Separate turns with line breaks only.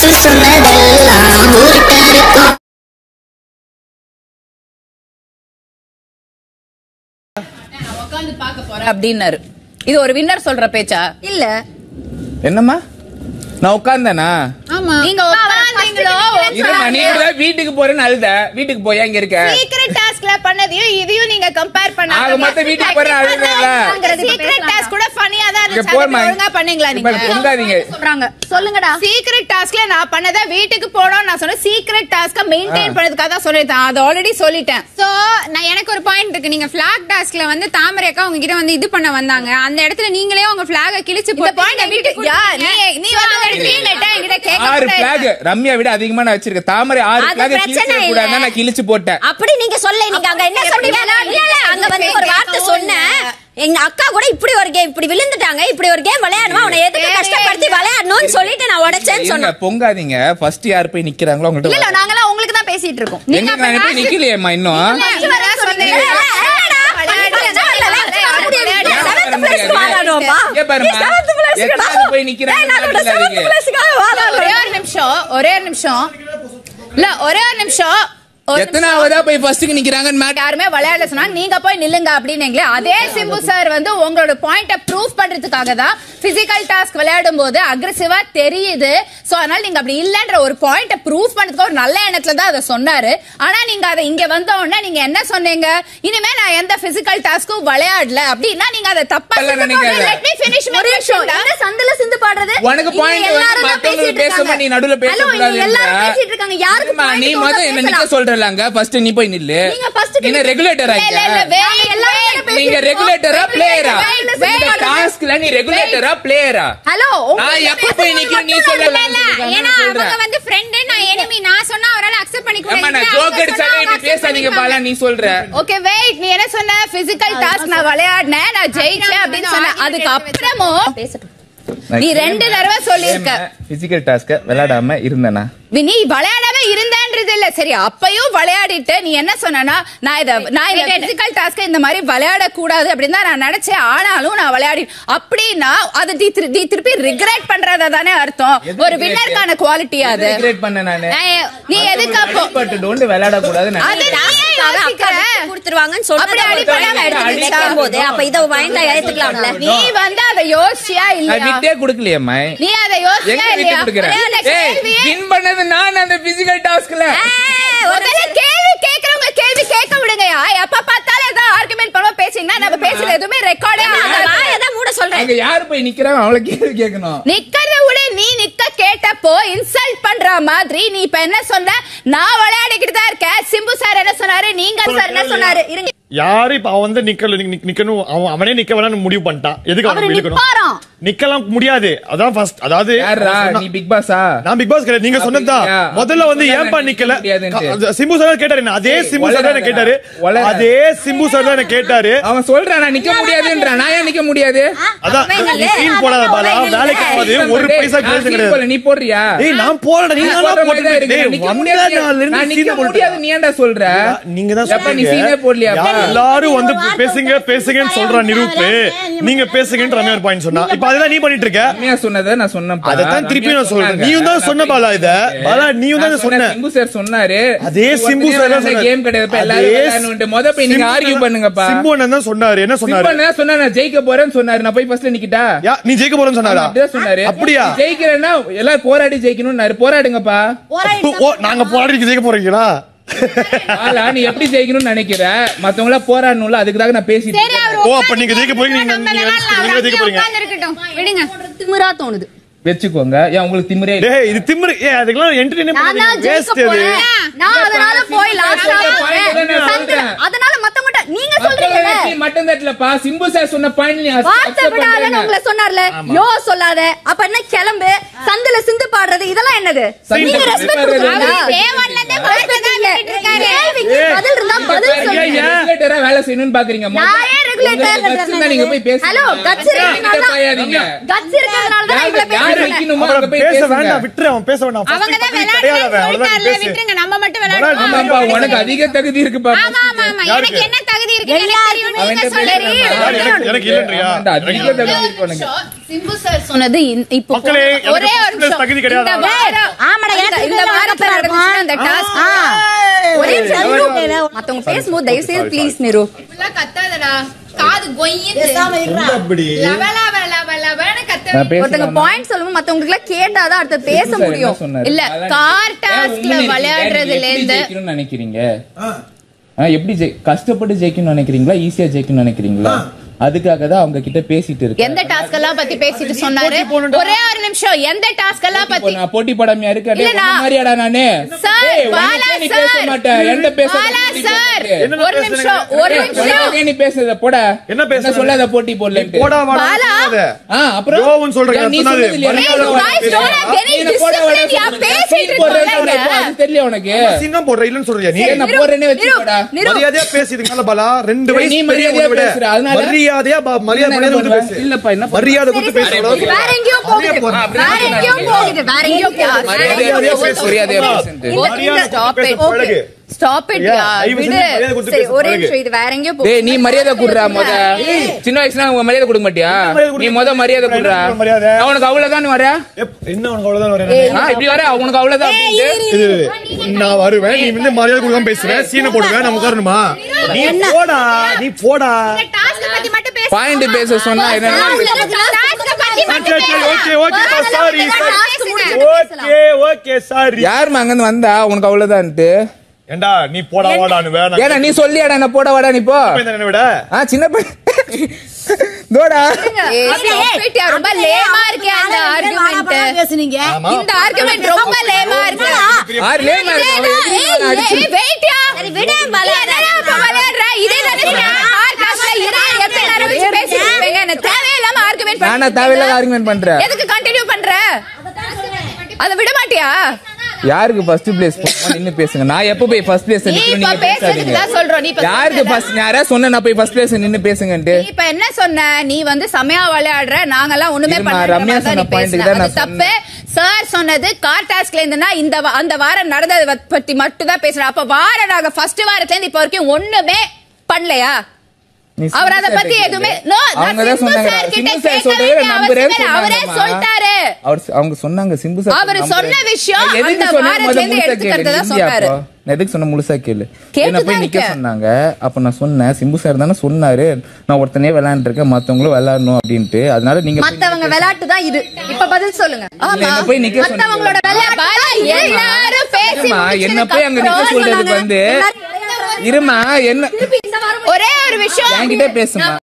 மனசு சொன்னதெல்லாம் ஊருட்ட இருக்கும்
உட்காந்து பார்க்க போறேன் அப்படின்னாரு இது ஒரு வின்னர் சொல்ற பேச்சா
இல்ல
என்னம்மா நான் உட்கார்ந்தேனா
ஆமா நீங்க உட்கார்ந்தீங்களோ
இருமா நீ கூட வீட்டுக்கு போறேன்னு அழுத வீட்டுக்கு போய் அங்க இருக்க
சீக்ரெட் டாஸ்க்ல பண்ணதையும் இதையும் நீங்க கம்பேர் பண்ணாங்க
ஆக மொத்தம் வீட்டுக்கு போறேன் அழுதல
சீக்ரெட் டாஸ்க் கூட ஃபன்னியா தான்
இங்க
இருந்துச்சு
போறமா
அதுக்கு ஒழுங்கா பண்ணீங்களா
இப்ப
நீங்க
பொங்காதீங்க
சொல்றாங்க சொல்லுங்கடா
சீக்ரெட் டாஸ்க்ல நான் பண்ணத வீட்டுக்கு போனோம் நான் சொன்னேன் சீக்ரெட் டாஸ்க மெயின்டைன் பண்ணதுக்காக தான் சொல்லிட்டேன் அது ஆல்ரெடி சொல்லிட்டேன்
சோ நான் எனக்கு ஒரு பாயிண்ட் இருக்கு நீங்க பிளாக் டாஸ்க்ல வந்து தாமரை அக்கா உங்ககிட்ட வந்து இது பண்ண வந்தாங்க அந்த இடத்துல நீங்களே உங்க பிளாக கிழிச்சு
இந்த
போட்டு
பாயிண்ட் வீட்டுக்கு யா நீ நீ வந்து ஒரு க்ளீன் நெட்டா என்கிட்ட கேட்க
ஆறு
கூட
பிளாக் ரம்யா விட அதிகமா நான் வச்சிருக்கேன் தாமரை ஆறு
அது
பிளாக்
பிரச்சனை
கிழிச்சு
இல்ல.
கூடாது நான் கிழிச்சு போட்டேன்
அப்படி நீங்க சொல்ல நீங்க அங்க என்ன சொன்னீங்க இல்ல, இல்ல, அங்க வந்து ஒரு வார்த்தை சொன்னேன் எங்க அக்கா கூட இப்படி ஒரு கேம் இப்படி விழுந்துட்டாங்க இப்படி ஒரு கேம் விளையாடுவா அவனை எதுக்கு கஷ்டப்படுத்தி விளையாடணும்னு சொல்லிட்டு நான் உடைச்சேன்னு
இருங்க,
சொன்னேன்
பொங்காதீங்க ஃபர்ஸ்ட் யார் போய் நிக்கிறாங்களோ
இல்ல
அவங்கள்ட்ட
இல்ல நாங்களாம் உங்களுக்கு தான் பேசிட்டு இருக்கோம்
எங்க நான் எப்படி நிக்கலையேம்மா இன்னும்
நீங்க தான் சொன்னீங்க.
இல்ல, இல்ல, இல்லடா. இல்ல, இல்ல, இல்ல, வர முடியாது.
ஏன்
seventh
வர
place க்கு
முடியாது?
வாழணும்பா.
இங்க பாரும்மா,
நீ seventh place க்கு
எத்தனாவது போய் நிக்கிறாங்க
ஏய், நான்
பாத்தீங்களா
seventh
நீங்க?
place க்காக வாழணும்.
ஒரே ஒரு நிமிஷம் ஒரே ஒரு நிமிஷம் இல்ல ஒரே ஒரு நிமிஷம் ஒரு
எத்தனாவதா போய் ஃபர்ஸ்ட்க்கு நிக்கிறாங்கன்னு மேட்
யாருமே விளையாட சொன்னாங்க நீங்க போய் நில்லுங்க அப்படின்னீங்களே அதே சிம்பு சார் வந்து உங்களோட பாயிண்ட ப்ரூவ் பண்றதுக்காக தான் பிசிக்கல் டாஸ்க் விளையாடும் போது அக்ரெசிவா தெரியுது சோ அதனால நீங்க அப்படி இல்லன்ற ஒரு பாயிண்ட ப்ரூவ் பண்றதுக்கு ஒரு நல்ல எண்ணத்துல தான் அதை சொன்னாரு ஆனா நீங்க அதை இங்க வந்த உடனே நீங்க என்ன சொன்னீங்க இனிமே நான் எந்த பிசிக்கல் டாஸ்க்கும் விளையாடல அப்படின்னா நீங்க அதை தப்பா
இல்ல, நினைக்காத.
லெட் மீ ஃபினிஷ்
ஒரு நிமிஷம். என்ன சந்துல சிந்து பாடுறது
உனக்கு
இங்க
point வந்து
எல்லாரும் தான்
மத்தவங்களுக்கு
பேசிட்டு
பேசாம நீ நடுவுல
இருக்காங்க. Hello, இங்க
பேசக்கூடாதுன்ற.
எல்லாரும் பேசிட்டு இருக்காங்க யாருக்கு
ஏம்மா,
point
நீ
தோணுதோ
மொத என்ன நிக்க
பேசலாம்.
சொல்றலாங்க ஃபர்ஸ்ட் நீ போய் நில்லு
நீங்க first
என்ன
நில்லு.
ரெகுலேட்டர்
இல்ல, இல்ல,
ஆயிட்ட
wait,
எல்லாரும்
wait,
பேசிட்டு
நீங்க
இருக்கோம்.
ரெகுலேட்டரா பிளேயரா
wait,
இந்த
wait.
டாஸ்க்ல நீ ரெகுலேட்டரா பிளேயரா
ஹலோ
நான் எப்ப போய் நிக்கிறேன் நீ
இல்ல, இல்ல,
சொல்லல
ஏன்னா அவங்க வந்து ஃப்ரெண்ட் நான் enemy நான் சொன்னா அவரால அக்செப்ட் பண்ணிக்க
ஏம்மா நான் ஜோக் அடிச்சாலே நீ பேசாதீங்க பாலா நீ சொல்ற
ஓகே வெயிட் நீ என்ன சொன்ன பிசிக்கல் டாஸ்க் நான் விளையாடினேன் நான் ஜெயிச்சேன் அப்படின்னு சொன்ன அதுக்கு அப்புறமும்
பேசட்டும்
நீ ரெண்டு தடவை சொல்லியிருக்க
பிசிக்கல் டாஸ்க விளையாடாம இருந்தனா
நீ விளையாடாம இருந்தன்றது இல்ல சரி அப்பயும் விளையாடிட்டு நீ என்ன சொன்னா நான் இத நான் இந்த பிசிக்கல் டாஸ்க் இந்த மாதிரி விளையாட கூடாது அப்படின்னு தான் நான் நினைச்சேன் ஆனாலும் நான் விளையாடி அப்படின்னா அது நீ திரு- நீ திருப்பி ரிக்ரெட் பண்றதா தானே அர்த்தம் ஒரு வின்னருக்கான குவாலிட்டி அது
ரெகுலேட் பண்ண நானு
நான் நீ எதுக்கு அப்போ
பட் டோன்ட் விளையாட கூடாது
அது நீ ஏன்
டாஸ்க்காக அக்கா
யோசிக்கிற?
விட்டு கொடுத்துருவாங்கன்னு சொன்னதை
அப்படி
ஒரு
அடிப்படையா
point ஆ எடுத்து
அடிப்படையா
வைக்கும் போது அப்ப இதை வாய்ந்தா ஏத்துக்கலாம்ல
நீ வந்து அதை யோசிச்சியா
நான்
இல்லையா
விட்டே குடுக்கலையேம்மா
நீ அதை யோசிச்சியா
எங்க விட்டு
இல்லையா
கொடுக்குறேன்
இந்த
ஏய்
கேள்வியை
வின் பண்ணது நான் அந்த பிசிக்கல் டாஸ்க்ல
ஏய், ஒரு
முதல்ல கேள்வி கேக்குறவங்க கேள்வி கேட்க விடுங்கயா எப்ப பார்த்தாலும் ஏதோ ஆர்குமெண்ட் பண்ணுவோம் பேசிங்கன்னா நம்ம பேசுறது எதுவுமே ரெக்கார்டே
அந்த
ஆகாது
வாயை தான் மூட சொல்றேன்
அங்க யாரு போய் நிக்கிறாங்க அவள கேள்வி கேட்கணும்
நிக்கிறத விட நீ நிக்க கேட்டப்போ இன்சல்ட் பண்ற மாதிரி நீ இப்ப என்ன சொன்ன நான் விளையாடிக்கிட்டு தான் இருக்கேன் சிம்பு சார் என்ன சொன்னாரு நீங்க சார் என்ன சொன்னாரு இருங்க
யாரு இப்ப அவன் வந்து நிக்கல நிக்க- நிக்கணும் அவன் அவனே நிக்க வேணாம்னு முடிவு பண்ணிட்டான் எதுக்கு
அவரு
அவன் இழுக்கணும்
நிப்பாராம்.
நிக்கலாம் முடியாது அதான் ஃபர்ஸ்ட் அதாவது
யாரா
அவன் சொன்னா-
நீ பிக் பாஸா
நான் பிக் பாஸ் கிடையாது நீங்க சொன்னதுதான்
அப்படியா?
முதல்ல வந்து
அப்படி
ஏன்பா
சொன்னா
நிக்கல
முடியாதுன்ட்டு.
க- சிம்பு சார் தான் கேட்டாரு என்ன. அதே
ஏய்,
சிம்பு சார் தான் என்ன கேட்டாரு
வளராத.
அதே சிம்பு சார் தான் என்ன கேட்டாரு
அவன் சொல்றான் நான் நிக்க முடியாதுன்றான் நான் ஏன் நிக்க முடியாது
அதான்
அப்பவே
நீ
இல்லையே.
சீன் போடாத பாலா
அப்பவே
வேலைக்கு
இல்லையே.
ஆகாது ஒரு
டேய்,
பைசா
நான்
கேள்வி
scene
கிடையாது
போடல, நீ போடுறியா
ஏய் நான் போறேன் நீங்க
நான்
எல்லாம்
போடுற மாதிரி தான்
போட்டுட்டு
இருக்கு.
டேய்,
நிக்க
வந்த
முடியாது.
நாள்ல இருந்து
நான் நிக்க
scene போட்டு-
முடியாது, நீ ஏன்டா சொல்ற
நீங்க தான்
எப்ப நீ
சொன்னீங்க.
சீனே போடலையாப்பா?
யார் எல்லாரும் வந்து பேசுங்க பேசுங்கன்னு சொல்ற நிரூப்பு நீங்க பேசுங்கன்ற ரம்யா ஒரு பாயிண்ட் சொன்னா இப்ப அதெல்லாம் நீ பண்ணிட்டு இருக்க
ரம்யா சொன்னதை நான் சொன்னேன்ப்பா.
அதைத்தான் திருப்பி
ரம்யா
நான் சொல்றேன்.
சொன்னாங்க.
நீயும் தான் சொன்ன பாலா இத. பாலா, நீயும் தான்
நான்
சொன்ன.
சொன்னேன், சிம்பு சார் சொன்னாரு
அதே
இது
சிம்பு
ஒருத்தனே
சார் தான்
விளையாடுற
சொன்னாரு.
கேம் கிடையாதுப்பா, எல்லாரும்
அதே
விளையாடணுன்ட்டு. முத போய் நீங்க
சிம்பு
argue
அண்ணன்
பண்ணுங்கப்பா.
சிம்பு அண்ணன் தான் சொன்னாரு என்ன
சிம்பு
சொன்னாரு
அண்ணா சொன்னா, நான் ஜெயிக்க போறேன்னு சொன்னாரு நான் போய் ஃபர்ஸ்ட்ல நிக்கிட்டா
யா, நீ ஜெயிக்க போறேன்னு சொன்னாரா
அப்படிதான் சொன்னாரு
அப்படியா
நீ ஜெயிக்கிறேன்னா எல்லாரும் போராடி ஜெயிக்கணும்னாரு போராடுங்கப்பா
அப்போ, ஓ நாங்க போராடி ஜெயிக்க போறீங்களா
ஆளா நீ எப்படி ஜெயிக்கணும்னு நினைக்கிற மத்தவங்கள போராடணும்ல அதுக்காக நான் பேசிட்டு
சரி
இருக்கேன்.
அவர்
ஓ, அப்ப நீங்க ஜெயிக்க போறீங்க, நீங்க-
நம்ம
நீங்க-
விளையாடலாம்.
நீங்க
அவர்
ஜெயிக்க போறீங்க.
உட்கார்ந்து இருக்கட்டும் விடுங்க
திமிரா தோணுது
வச்சுக்கோங்க ஏன் உங்களுக்கு திமிரே இல்ல?
டேய் இது திமிரு ஏ அதுக்கெல்லாம் என்டர்டெயின்
நான் தான்
பண்ணி வேஸ்ட்
ஜெயிக்க
அது
போறேன் நான் அதனால போய் லாஸ்டா
சொல்ற point தானே நான் சொல்றேன்.
அதனால மத்தவங்க நீங்க
மத்தவங்க
சொல்றீங்கல்ல
வெற்றி மட்டும் தட்டலப்பா சிம்பு சார் சொன்ன பாயிண்ட் நீ accept
வார்த்தை விடாதன்னு
பண்றேன்னு.
உங்களை சொன்னார்ல யோ சொல்லாத அப்ப என்ன கிளம்பு சந்துல சிந்து பாடுறது இதெல்லாம் என்னது
சந்துல
நீங்க
சிந்து
ரெஸ்பெக்ட்
பாடுறது
கொடுக்குறீங்களா
என்னது?
day one ல இருந்தே வார்த்தை தான் விட்டுட்டு இருக்காரு.
கேள்விக்கு
ஏய்.
பதில் இருந்தா
இங்க
பதில்
பாருங்க,
சொல்லுங்க
நீங்க regulator-ஆ வேலை செய்யணும்னு பாக்குறீங்க
நான் ஏன் regulator
உங்களுக்கு guts இருந்தா நீங்க போய் பேசுங்க
ஹலோ கட்ஸ் இருக்கிறதுனால
என்கிட்ட பாயாதீங்க.
கட்ஸ் இருக்கிறதுனால தான்
யாரு-
இவ்வளவு
யாரு
பேசுறேன்
வைக்கணுமோ அங்க
அப்புறம்
போய்
பேச
பேசுங்க.
வேண்டாம் விட்டுரு அவன் பேச வேண்டாம் First
அவங்க தான்
பத்தி கிடையாது அவன்.
விளையாடுறேன்னு
அவ்வளவுதான் நீ
சொல்லிட்டார்ல,
பேசு.
விட்டுருங்க நம்ம மட்டும்
விளையாடு.
விளையாடுவோம்
ஆமாப்பா உனக்கு அதிக தகுதி இருக்குப்பா
ஆமா ஆமா ஆமா
யாருக்கு?
எனக்கு என்ன தகுதி இருக்கு எனக்கு தெரியும் நீங்க
அவன்கிட்ட
சொல்லுங்க
பேசுறேன்.
யாரு? எனக்கு- எனக்கு இல்லைன்றியா
ஆமாண்டா, அதிக தகுதி இருக்கு உனக்கு
சிம்பு சார் சொன்னது இந்த- இப்போ
மக்களே, எனக்கு
ஒரே ஒரு
business
நிமிஷம்.
தகுதி கிடையாதா?
இந்த வாரம்
ஆமாடா,
இந்த-
எனக்கு
இந்த
இதுல
வாரத்துல
நடக்கும்.
நடந்துச்சுன்னா அந்த task-
ஆ.
ஒரே நிமிஷம்
சரி,
நிரு.
okay.
மத்தவங்க பேசும்போது தயவு செய்து ப்ளீஸ் நிரு இப்படிலாம் கத்தாதடா காது கொய்யுது
அப்படி
லவ லவ லவ லவன்னு கத்த
நான் பேசலாமா?
ஒருத்தங்க பாயிண்ட் சொல்லும்போது மத்தவங்களுக்கு எல்லாம் கேட்டாதான் அடுத்து பேச
சிம்பு சார்
முடியும்
என்ன சொன்னாரு?
இல்ல
அதான்
கார்
ஏன்
டாஸ்க்ல
உண்மையிலே
விளையாடுறதுல
நீங்க எப்படி
இருந்து
ஜெயிக்கணும்னு நினைக்கிறீங்க ஆ, எப்படி ஜெயி- கஷ்டப்பட்டு ஜெயிக்கணும்னு நினைக்கிறீங்களா ஈஸியா ஜெயிக்கணும்னு நினைக்கிறீங்களா அதுக்காக தான் அவங்க கிட்ட பேசிட்டு இருக்கேன்
எந்த டாஸ்க் எல்லாம் பத்தி பேசிட்டு சொன்னாரு ஒரே ஒரு நிமிஷம் எந்த டாஸ்க் எல்லாம்
இப்போ
பத்தி
நான் போட்டி படாமையா இருக்கேன்
இல்ல, நான்-
மாதிரியாடா நானு
சார்
ஏய்,
பாலா
உனக்கே நீ
சார்
பேச மாட்டேன் என்கிட்ட பேச
பாலா சார்
என்னென்ன
ஒரு
பேசுறீங்க?
நிமிஷம் ஒரு
ஏய்,
நிமிஷம்
உனக்கே நீ பேசுறத போட
என்ன பேசுறது?
சொல்லாத போட்டி போடலன்ட்டு
போடா வாடா
பாலா.
சொல்லாத.
ஆ, அப்புறம்
யோவுன்னு சொல்றீங்க,
ஏன் நீ
சொன்னாரு.
சொன்னது இல்லையா?
மரியாதை
நான்
வாடா
guys, don't have any
நீ என்ன போட
discipline,
வேணாம்னு
யா,
சொல்ற?
பேசிட்டு
சீன் போடுறேன்னு
இருக்கோம்ல
சொல்ற, அது தெரியல உனக்கு
சிங்கம் போடுற இல்லன்னு சொல்றியா நீ
சரி, நான் போடுறேன்னே வச்சுக்கோடா.
நிரு.
மரியாதையா பேசுறீங்களா பாலா ரெண்டு
ஏய்,
வயசு
நீ
பெரிய
மரியாதையா
உன்னை விட.
பேசுற, அதனால?
மரியாதையா பா- மரியாதை
என்ன
மரியாதை கொடுத்து
பண்ணுவ?
பேசு
இல்லப்பா, என்ன பண்ணுவ?
மரியாதை கொடுத்து பேசு அவ்வளவுதான்.
வேற எங்கேயோ போகுது வேற எங்கேயோ போகுது வேற எங்கேயோ போகுது
மரியாதையா பேசு, மரியாதையா பேசுன்ட்டு.
மரியாதை
ஸ்டாப்
கொடுத்து
இட்
பேச பழகு.
ஸ்டாப் இட்
ஐயா, தயவு
விடு
செஞ்சு மரியாதை கொடுத்து
சரி
பேச
ஒரே
பழகு.
நிமிஷம் இது வேற எங்கேயோ
டேய்
போகுது
நீ மரியாதை குடுறா முத சின்ன வயசுல உங்க மரியாதை கொடுக்க மாட்டியா
மரியாதை கொடுக்க
நீ முத மரியாதை
அப்புறம்
குடுறா
என்ன மரியாதை?
நான் உனக்கு அவ்வளவுதான் வர
எப்- என்ன உனக்கு அவ்வளவுதான் வரேன்
ஆ இப்படி வர உனக்கு அவ்வளவுதான் அப்படின்ட்டு.
இது நான் வருவேன் நீ வந்து மரியாதை கொடுக்காம பேசுவேன் சீனை போடுவேன் நான் உட்காரணுமா நீ போடா நீ போடா
டாஸ்க் பத்தி மட்டும் பேச
பாயிண்ட் பேச சொன்னா என்ன
டாஸ்க் பத்தி மட்டும்
சரி, சரி, okay, okay,
பேச.
sorry, sorry.
டாஸ்க் முடிஞ்சு
ஓகே ஓகே சாரி
யாருமா அங்க இருந்து வந்தா உனக்கு அவ்வளவுதான்ட்டு
ஏண்டா நீ போடா வாடான்னு வேணாம்
ஏடா நீ சொல்லியாடா என்ன போட வாடா நீ போ
என்ன விட
ஆ சின்ன பையன் தோடா
ஏய், stop it யா, ரொம்ப லேமா இருக்கே அந்த ஆர்குமெண்ட்
பேசுனீங்க
ஆமா.
இந்த ஆர்குமெண்ட் ரொம்ப லேமா இருக்கு
ஆறு லேமா இருக்கு அவன் எதுக்கு
ஏய்,
இவனை அடிச்சு-
ஏய், wait யா.
சரி, விடு,
நீ
மலர்.
என்னடா இப்ப விளையாடுற? இதே தானே சொன்னேன். Hard task ல இரு, எத்தனை நேரம் வச்சு பேசிட்டு இருப்பீங்க? எனக்கு தேவையில்லாம argument
நானா
பண்ணிட்டு
தேவையில்லாத
இருக்கீங்க.
ஆர்குமெண்ட் பண்றேன்
எதுக்கு கண்டினியூ பண்ற அத விட மாட்டியா
யாருக்கு ஃபர்ஸ்ட் பிளேஸ் நின்னு பேசுங்க நான் எப்ப போய் ஃபர்ஸ்ட் பிளேஸ்
நீ
நின்னு
இப்ப
நீங்க
பேசுறதுக்கு
பேசாதீங்க
தான் சொல்றோம் நீ இப்ப
யாருக்கு
சொன்னல.
ஃபர்ஸ்ட் யாரா சொன்ன நான் போய் ஃபர்ஸ்ட் பிளேஸ் நின்னு பேசுங்கன்ட்டு
நீ இப்ப என்ன சொன்ன நீ வந்து செமையா விளையாடுற நாங்கெல்லாம் ஒண்ணுமே
இருமா,
பண்ணல
ரம்யா சொன்ன point க்கு தான் நான்
தப்பு சார் சொன்னது கார் டாஸ்க்ல இருந்துனா இந்த வா- அந்த வாரம் நடந்ததை வ- பத்தி மட்டும் தான் பேசுறோம் அப்ப வாரம் நாங்க ஃபர்ஸ்ட் வாரத்துல இருந்து இப்ப வரைக்கும் ஒண்ணுமே பண்ணலையா
நீ
அவர் அத
சிம்பு
பத்தி
சார்ட்ட
எதுவுமே
கேளு.
no,
அவங்க
நான்
தான்
சிம்பு
சொன்னாங்க
சார் கிட்ட
சிம்பு சார்
கேட்க
சொல்றதை
வேண்டிய
நம்புறேன்னு
அவசியம் இல்லை. அவரே
சொன்னாங்கம்மா.
சொல்லிட்டாரு
அவர் அவங்க சொன்னாங்க சிம்பு சார்
அவர்
நம்புறேன்.
சொன்ன விஷயம்
நான் எதுக்கு
அந்த
சொன்னேன்
வாரத்துல
முதல்ல
இருந்து
முழுசா
எடுத்துக்கிறத
கேளு.
தான்
இந்தியா
சொன்னாரு.
அப்போ. நான் எதுக்கு சொன்ன முழுசா கேளு
கேட்டுதான்
என்ன போய் நிக்க
இருக்கேன்.
சொன்னாங்க அப்ப நான் சொன்னேன் சிம்பு சார் தானே சொன்னாரு நான் ஒருத்தனே விளையாண்டு இருக்கேன் மத்தவங்களும் விளையாடணும் அப்படின்ட்டு அதனால நீங்க போய்
மத்தவங்க விளையாட்டு தான் இது இப்ப பதில் சொல்லுங்க ஆமா
என்ன போய் நிக்க சொன்னீங்க.
மத்தவங்களோட விளையாட்டு பாலா, எல்லாரும் பேசி
இருமா, என்ன போய் அங்க நிக்க
முடிச்சதுக்கு
சொல்றதுக்கு
அப்புறம்
வந்து இருமா என்ன
ஒரே ஒரு விஷயம்
என்கிட்ட பேசுமா